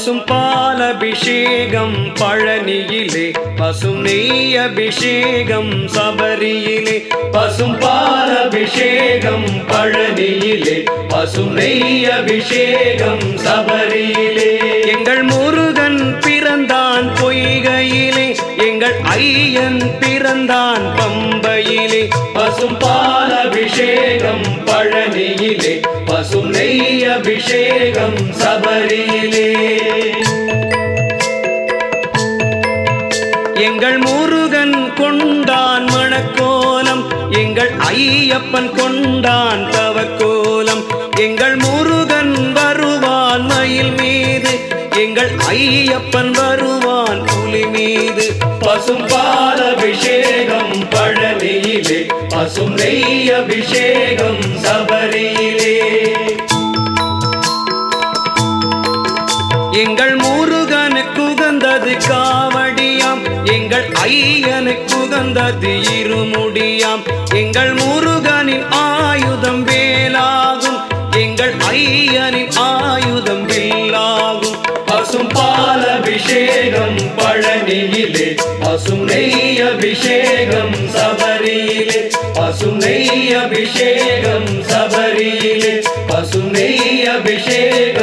பசும் பாலபிஷேகம் பழனியிலே பசும் நெய் அபிஷேகம் சபரியிலே பசும் பாலபிஷேகம் பழனியிலே பசும் நெய் அபிஷேகம் சபரியிலே எங்கள் முருகன் பிறந்தான் பொய்கையிலே எங்கள் ஐயன் பிறந்தான் பம்பையிலே பசும் பாலபிஷேகம் பழனியிலே பசும் நெய் அபிஷேகம் சபரியிலே எங்கள் முருகன் கொண்டான் மணக்கோலம் எங்கள் ஐயப்பன் கொண்டான் தவக்கோலம் எங்கள் முருகன் வருவான் மயில் மீது எங்கள் ஐயப்பன் வருவான் புலி மீது பசும் பால் அபிஷேகம் பழனியிலே பசும் நெய் அபிஷேகம் சபரியிலே எங்கள் முருகனுக்கு உகந்தது காவடியாம் எங்கள் ஐயனுக்கு உகந்தது இருமுடியாம் எங்கள் முருகனின் ஆயுதம் வேலாகும் எங்கள் ஐயனின் ஆயுதம் வில்லாகும் பசும் பால் அபிஷேகம் பழனியிலே பசும் நெய் அபிஷேகம் சபரியிலே பசும் நெய் அபிஷேகம் சபரியிலே பசும் நெய் அபிஷேகம்